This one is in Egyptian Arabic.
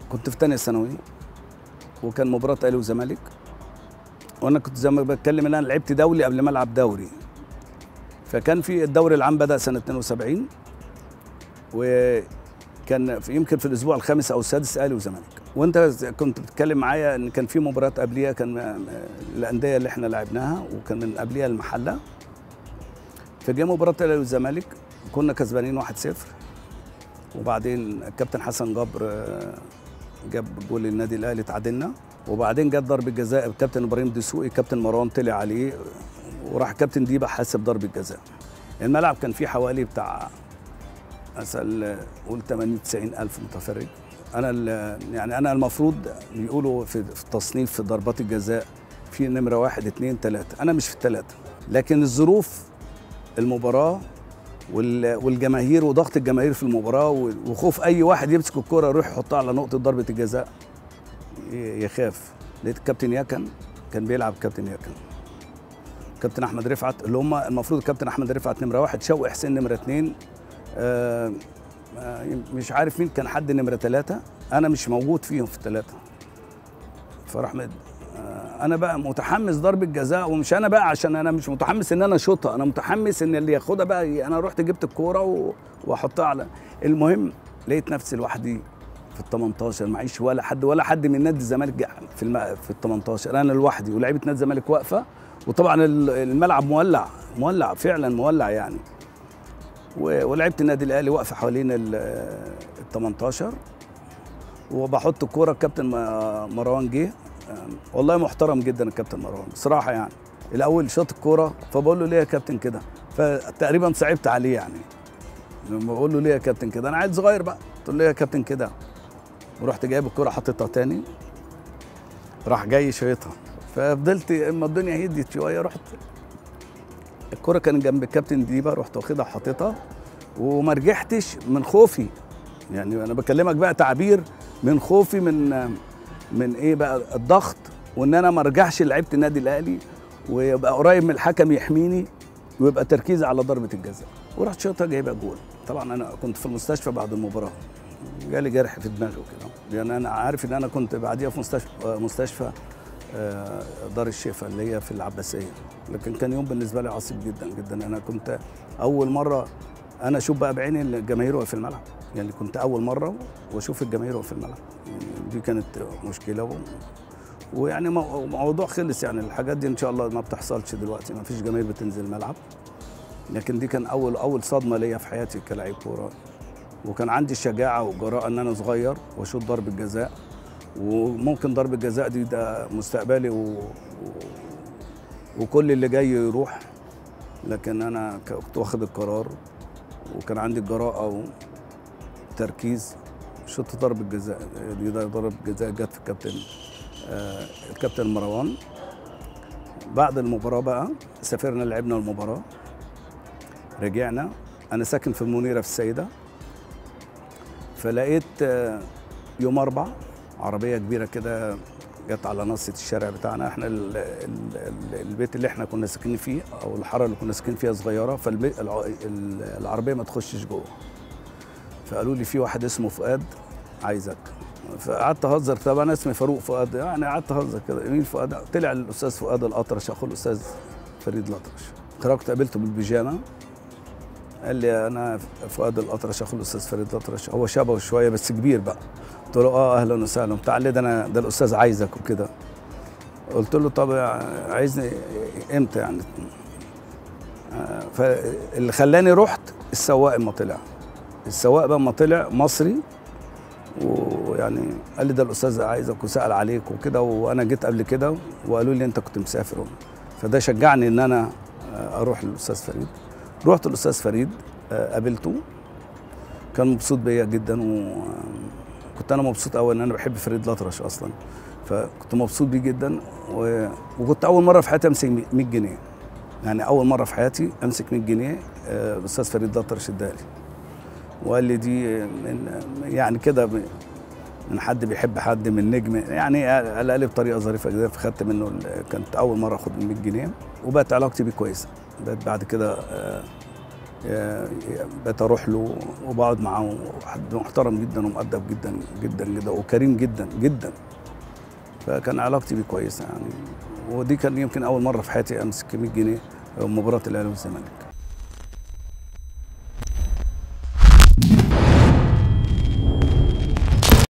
كنت في تانية ثانوي وكان مباراة اهلي وزمالك وانا كنت زي ما بتكلم ان انا لعبت دولي قبل ما العب دوري فكان في الدوري العام بدا سنه 72 وكان في يمكن في الاسبوع الخامس او السادس اهلي وزمالك وانت كنت بتتكلم معايا ان كان في مباراه قبليها كان الانديه اللي احنا لعبناها وكان من قبليها المحله فجاء مباراه الاهلي والزمالك كنا كسبانين 1-0 وبعدين الكابتن حسن جبر آه، جاب جول النادي الاهلي تعادلنا وبعدين جت ضربه جزاء الكابتن ابراهيم دسوقي كابتن مروان طلع عليه وراح كابتن ديبا حاسب ضربه جزاء الملعب كان فيه حوالي بتاع مثلا قول 80 90 الف متفرج انا ال- يعني انا المفروض بيقولوا في في التصنيف في ضربات الجزاء في نمره واحد اثنين ثلاثه انا مش في الثلاثه لكن الظروف المباراه وال- والجماهير وضغط الجماهير في المباراه و- وخوف اي واحد يمسك الكره يروح يحطها على نقطه ضربه الجزاء ي- يخاف لقيت الكابتن يكن كان بيلعب كابتن يكن كابتن احمد رفعت اللي هم المفروض الكابتن احمد رفعت نمره واحد شوقي حسين نمره اثنين آه آه، مش عارف مين كان حد نمره ثلاثه انا مش موجود فيهم في الثلاثه فراح مد آه، انا بقى متحمس ضربه جزاء ومش انا بقى عشان انا مش متحمس ان انا اشوطها انا متحمس ان اللي ياخدها بقى ي- انا رحت جبت الكوره و- واحطها على المهم لقيت نفسي لوحدي في ال 18 معيش ولا حد ولا حد من نادي الزمالك جه في الم... في ال 18 انا لوحدي ولاعيبه نادي الزمالك واقفه وطبعا ال- الملعب مولع مولع فعلا مولع يعني و- ولعيبه النادي الاهلي واقفه حوالين ال ال 18 وبحط الكوره الكابتن م- مروان جه آم، والله محترم جدا الكابتن مروان بصراحه يعني الاول شاط الكوره فبقول له ليه يا كابتن كده فتقريبا صعبت عليه يعني لما بقول له ليه يا كابتن كده انا عيل صغير بقى قلت له ليه يا كابتن كده ورحت جايب الكوره حطيتها تاني راح جاي شايطها ففضلت اما الدنيا هديت شويه رحت الكرة كانت جنب الكابتن ديبا رحت واخدها حاططها وما رجعتش من خوفي يعني انا بكلمك بقى تعبير من خوفي من من ايه بقى الضغط وان انا ما ارجعش لعيبه النادي الاهلي ويبقى قريب من الحكم يحميني ويبقى تركيزي على ضربه الجزاء ورحت شاطها جايبها جول طبعا انا كنت في المستشفى بعد المباراه جالي جرح في دماغي وكده لان انا عارف ان انا كنت بعديها في مستشفى مستشفى آه، دار الشفاء اللي هي في العباسيه لكن كان يوم بالنسبه لي عصيب جدا جدا انا كنت اول مره انا اشوف بقى بعيني الجماهير وهي في الملعب يعني كنت اول مره واشوف الجماهير وهي في الملعب يعني دي كانت مشكله و... ويعني مو- موضوع خلص يعني الحاجات دي ان شاء الله ما بتحصلش دلوقتي ما فيش جماهير بتنزل الملعب لكن دي كان اول اول صدمه ليا في حياتي كلاعب كوره وكان عندي الشجاعه والجراءه ان انا صغير واشوط ضربه جزاء وممكن ضربه جزاء دي ده مستقبلي و... و... وكل اللي جاي يروح لكن انا ك- كنت واخد القرار وكان عندي الجراءه وتركيز شوط ضربه جزاء دي ده ضربه جزاء جت في الكابتن آه الكابتن مروان بعد المباراه بقى سافرنا لعبنا المباراه رجعنا انا ساكن في المنيره في السيده فلقيت آه، يوم اربع عربيه كبيره كده جت على نصة الشارع بتاعنا احنا ال ال ال البيت اللي احنا كنا ساكنين فيه او الحاره اللي كنا ساكنين فيها صغيره فالعربيه ما تخشش جوه فقالوا لي في واحد اسمه فؤاد عايزك فقعدت اهزر طب انا اسمي فاروق فؤاد يعني قعدت اهزر كده مين فؤاد طلع الاستاذ فؤاد الاطرش اخو الاستاذ فريد الاطرش خرجت قابلته بالبيجامه قال لي انا فؤاد الاطرش اخو الاستاذ فريد الاطرش هو شبهه شويه بس كبير بقى قلت له اه اهلا وسهلا بتاع لي ده انا ده الاستاذ عايزك وكده قلت له طب عايزني امتى يعني آه، فاللي خلاني رحت السواق اما طلع السواق بقى اما طلع مصري ويعني قال لي ده الاستاذ عايزك وسال عليك وكده وانا جيت قبل كده وقالوا لي انت كنت مسافر فده شجعني ان انا آه، اروح للاستاذ فريد رحت للاستاذ فريد آه، قابلته كان مبسوط بيا جدا وكنت انا مبسوط قوي ان انا بحب فريد الأطرش اصلا فكنت مبسوط بيه جدا و... وكنت اول مره في حياتي امسك 100 جنيه يعني اول مره في حياتي امسك 100 جنيه آه، الاستاذ فريد الأطرش ادالي وقال لي دي من يعني كده ب- من حد بيحب حد من نجم يعني قالها لي بطريقه ظريفه جدا فخدت منه ال- كانت اول مره اخد 100 جنيه وبقت علاقتي بيه كويسه بقت بعد كده آه، آه، بقيت اروح له وبقعد معاه حد محترم جدا ومؤدب جدا جدا جدا وكريم جدا جدا فكان علاقتي بيه كويسه يعني ودي كان يمكن اول مره في حياتي امسك 100 جنيه مباراه الاهلي والزمالك